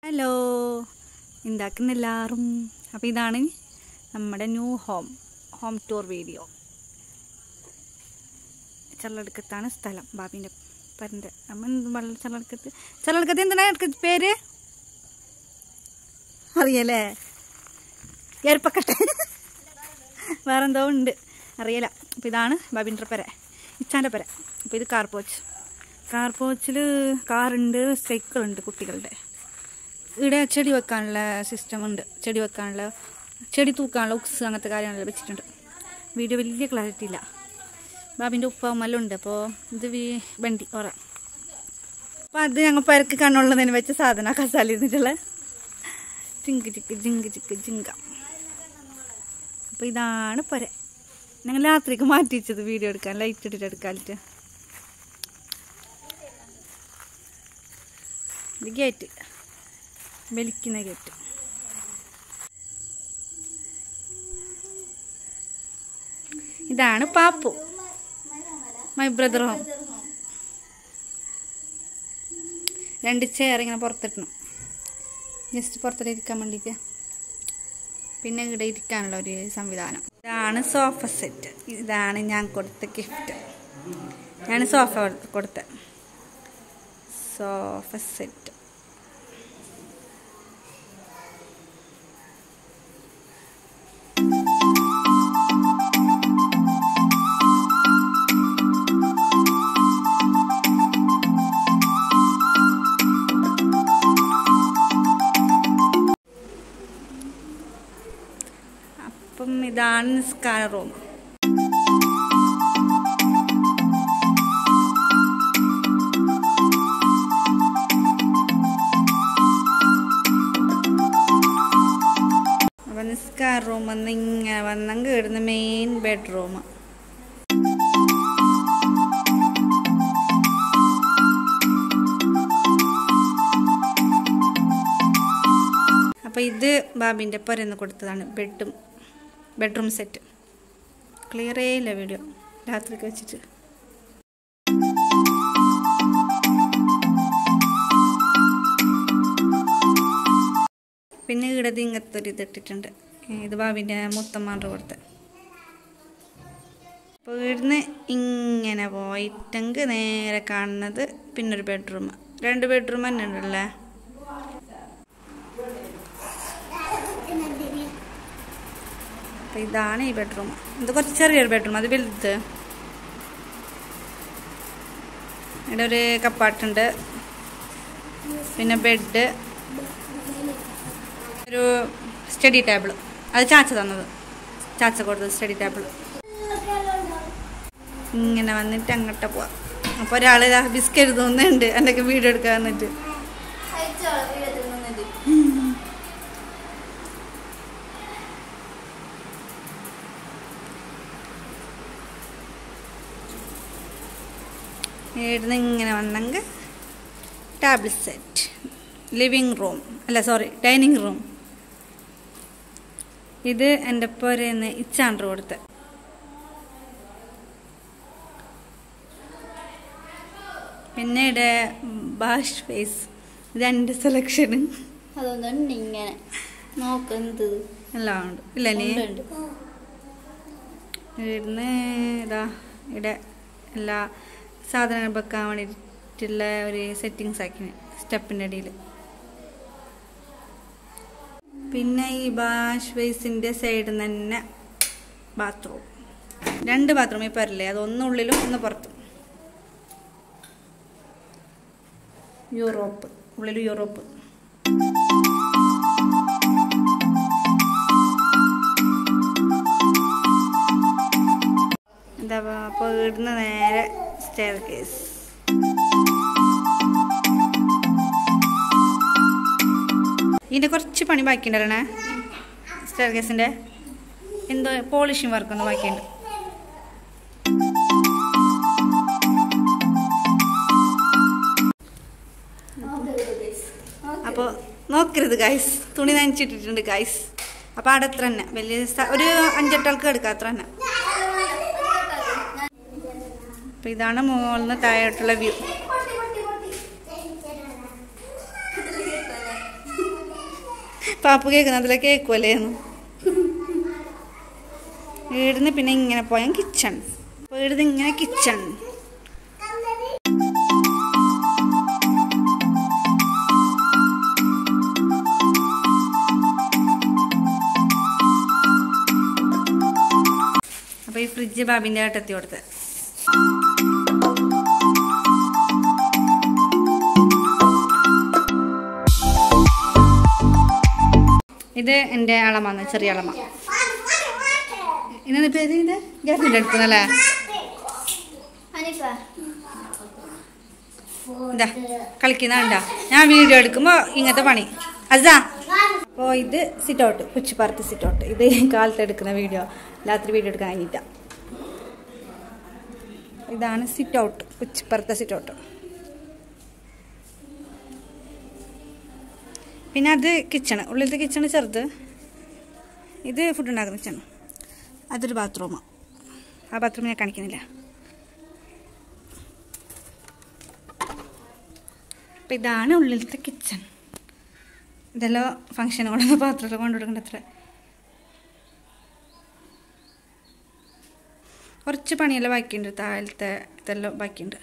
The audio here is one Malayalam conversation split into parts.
ഹലോ ഉണ്ടാക്കുന്ന എല്ലാവരും അപ്പോൾ ഇതാണ് നമ്മുടെ new home home tour video ചള്ളടുക്കത്താണ് സ്ഥലം ബാബിൻ്റെ പരൻ്റെ അമ്മ എന്ത് വെള്ളം ചള്ളടുക്കത്ത് ചള്ളടുക്കത്ത് എന്താണ് എടുക്ക പേര് അറിയല്ലേ എരുപ്പക്കട്ടെ വേറെന്തോ ഉണ്ട് അറിയില്ല അപ്പോൾ ഇതാണ് ബാബിൻ്റെ പെര ഇച്ചാൻ്റെ പെര അപ്പോൾ ഇത് കാർ പോച്ച് കാർ പോച്ചിൽ കാറുണ്ട് സൈക്കിളുണ്ട് കുട്ടികളുടെ ഇവിടെ ചെടി വെക്കാനുള്ള സിസ്റ്റം ഉണ്ട് ചെടി വെക്കാനുള്ള ചെടി തൂക്കാനുള്ള ഉക്സ് അങ്ങനത്തെ കാര്യങ്ങളെല്ലാം വെച്ചിട്ടുണ്ട് വീഡിയോ വലിയ ക്ലാരിറ്റി ഇല്ല ബാബിൻ്റെ ഉപ്പമെല്ലാം ഉണ്ട് അപ്പോൾ ഇത് വീ- വണ്ടി ഓറ അപ്പോൾ അത് ഞങ്ങൾ പരക്ക് കണ്ണുള്ളതിന് വെച്ച സാധന കസാല ഇരുന്നിട്ടുള്ള ചിങ്ക് ചിക്ക് ജിങ്ക് ചിക്ക് ജിങ്ക അപ്പോൾ ഇതാണ് പൊര ഞങ്ങൾ രാത്രിക്ക് മാറ്റി വെച്ചത് വീഡിയോ എടുക്കാൻ ലൈറ്റ് ഇട്ടിട്ട് എടുക്കാനിട്ട് ഇത് ഗേറ്റ് വലിക്കുന്ന ഗേറ്റ് ഇതാണ് പാപ്പു മൈ ബ്രദർ ഹോം രണ്ട് ചെയർ ഇങ്ങനെ പുറത്തിട്ടണം ജസ്റ്റ് പുറത്തിട്ട് ഇരിക്കാൻ വേണ്ടിയിട്ട് പിന്നെ ഇവിടെ ഇരിക്കാനുള്ള ഒരു സംവിധാനം ഇതാണ് സോഫ സെറ്റ് ഇതാണ് ഞാൻ കൊടുത്ത ഗിഫ്റ്റ് ഞാൻ സോഫ കൊടുത്ത സോഫ സെറ്റ് അപ്പം ഇതാണ് നിസ്കാര റൂം അപ്പം നിസ്കാര റൂം വന്ന് ഇങ്ങനെ വന്നെങ്കിൽ ഇടുന്ന മെയിൻ ബെഡ്റൂം അപ്പോൾ ഇത് ബാബിൻ്റെ പൊരന്ന് കൊടുത്തതാണ് ബെഡും ബെഡ്റൂം സെറ്റ് ക്ലിയറേ ഇല്ല വീഡിയോ രാത്രിക്ക് വെച്ചിട്ട് പിന്നെ ഇടത് ഇങ്ങനത്തെ ഒരു ഇത് ഇട്ടിട്ടുണ്ട് ഇത് ബാബിൻ്റെ മുത്തമ്മാൻ്റെ കൊടുത്ത അപ്പോൾ ഇവിടുന്ന് ഇങ്ങനെ പോയിട്ടെങ്കിൽ നേരെ കാണുന്നത് പിന്നൊരു ബെഡ്റൂം രണ്ട് ബെഡ്റൂം തന്നെ ഉണ്ടല്ലേ അപ്പോൾ ഇതാണ് ഈ ബെഡ്റൂം ഇത് കുറച്ച് ചെറിയൊരു ബെഡ്റൂം അത് വലുത് ഇവിടെ ഒരു കപ്പാട്ടുണ്ട് പിന്നെ ബെഡ് ഒരു സ്റ്റഡി ടേബിൾ അത് ചാച്ച തന്നത് ചാച്ച കൊടുത്തത് സ്റ്റഡി ടേബിൾ ഇങ്ങനെ വന്നിട്ട് അങ്ങോട്ട് പോവാം അപ്പോൾ ഒരാൾ ബിസ്ക്കറ്റ് തോന്നുന്നുണ്ട് എൻ്റെ വീഡിയോ എടുക്കാൻ വന്നിട്ട് ഇവിടുന്ന് ഇങ്ങനെ വന്നെങ്കിൽ ടേബിൾ സെറ്റ് ലിവിങ് റൂം അല്ല സോറി ഡൈനിങ് റൂം ഇത് എൻ്റെ പോരെന്ന് ഇച്ചാണ്ട് കൊടുത്ത പിന്നെ ഇവിടെ ബാഷ് ഫേസ് ഇത് എൻ്റെ സെലക്ഷന് അതുകൊണ്ട് ഇങ്ങനെ നോക്കുന്നത് എല്ലാം ഉണ്ട് ഇല്ല നീ ഉണ്ട് ഇവിടുന്ന് ഇതാ ഇവിടെ എല്ലാ സാധനങ്ങൾ വെക്കാൻ വേണ്ടിയിട്ടുള്ള ഒരു സെറ്റിങ്സ് ആക്കി സ്റ്റെപ്പിൻ്റെ അടിയിൽ പിന്നെ ഈ വാഷ് ബേസിൻ്റെ സൈഡിൽ നിന്ന് തന്നെ ബാത്റൂം രണ്ട് ബാത്റൂം ഇപ്പോൾ വരില്ലേ അത് ഒന്ന് ഉള്ളിലും ഒന്ന് പുറത്തും യൂറോപ്പ് ഉള്ളിൽ യൂറോപ്പ് എന്താ അപ്പോൾ ഇവിടുന്ന് നേരെ സ്റ്റെയർ കേസ് ഇതിൻ്റെ കുറച്ച് പണി ബാക്കിയുണ്ടല്ലേ സ്റ്റെയർ കേസിൻ്റെ എന്തോ പോളിഷിങ് വർക്കൊന്ന് ബാക്കിയുണ്ട് അപ്പോൾ നോക്കരുത് ഗൈസ് തുണി നനച്ചിട്ടിട്ടുണ്ട് ഗൈസ് അപ്പോൾ അവിടെ അത്ര തന്നെ വലിയ സ്ഥ- ഒരു അഞ്ചെട്ടാൾക്ക് എടുക്കാം അത്ര തന്നെ അപ്പോൾ ഇതാണ് മുകളിൽ നിന്ന് താഴോട്ടുള്ള വ്യൂ പാപ്പു കേൾക്കുന്ന അതിലെ കേൾക്കുമല്ലേന്ന് വീടിന്ന് പിന്നെ ഇങ്ങനെ പോയാൽ കിച്ചൺ വീടിന്ന് ഇങ്ങനെ കിച്ചൺ അപ്പോൾ ഈ ഫ്രിഡ്ജ് ബാബിൻ്റെ ഏട്ടത്തി കൊടുത്ത് ഇത് എൻ്റെ അളമാണ് ചെറിയ അളമ ഇന്നെ പേര് ഇത് ഗ്യാസിൻ്റെ അടുത്തുന്നല്ലേ ഹനിഫ ഇതാ കളിക്കുന്നുണ്ടാ ഞാൻ വീഡിയോ എടുക്കുമ്പോൾ ഇങ്ങനത്തെ പണി അതാ അപ്പോൾ ഇത് സിറ്റ് ഔട്ട് കുച്ചിപ്പുറത്ത് സിറ്റ് ഔട്ട് ഇത് കാലത്ത് എടുക്കുന്ന വീഡിയോ രാത്രി വീഡിയോ എടുക്കാൻ കഴിഞ്ഞിട്ട ഇതാണ് സിറ്റ് ഔട്ട് കുച്ചിപ്പുറത്തെ സിറ്റ് ഔട്ട് പിന്നെ അത് കിച്ചണ് ഉള്ളിലത്തെ കിച്ചണ് ചെറുത് ഇത് ഫുഡ് ഉണ്ടാക്കുന്ന കിച്ചണ് അതൊരു ബാത്റൂമാണ് ആ ബാത്റൂം ഞാൻ കാണിക്കുന്നില്ല അപ്പം ഇതാണ് ഉള്ളിലത്തെ കിച്ചൺ ഇതെല്ലാം ഫങ്ഷന് കൊണ്ടുവന്ന പാത്രത്തിൽ കൊണ്ടുകൊടുക്കേണ്ട അത്ര കുറച്ച് പണിയെല്ലാം ബാക്കിയുണ്ട് താഴത്തെ ഇതെല്ലാം ബാക്കിയുണ്ട്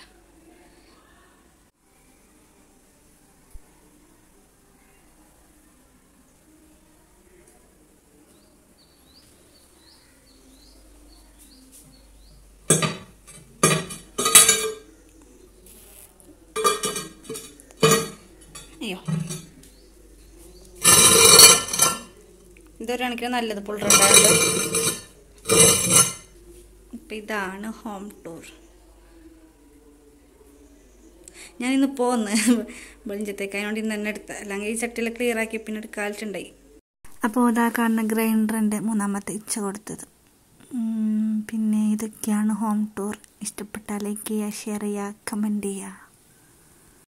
അയ്യോ ഇതൊരു കണക്കിന് നല്ലത് പുള്ളറുണ്ടായത് അപ്പം ഇതാണ് ഹോം ടൂർ ഞാനിന്ന് പോന്ന് വെളിഞ്ചത്തേക്ക് അതിനോട് ഇന്ന് തന്നെ എടുത്ത അല്ലെങ്കിൽ ഈ ചട്ടിയിൽ ക്ലിയർ ആക്കി പിന്നെ എടുക്കാലിട്ടുണ്ടായി അപ്പോൾ ഇതാ കാണുന്ന ഗ്രൈൻഡറിൻ്റെ മൂന്നാമത്തെ ഇച്ച കൊടുത്തത് ഉം, പിന്നെ ഇതൊക്കെയാണ് ഹോം ടൂർ ഇഷ്ടപ്പെട്ടാൽ ലൈക്ക് ചെയ്യുക ഷെയർ ചെയ്യുക കമൻറ്റ് ചെയ്യുക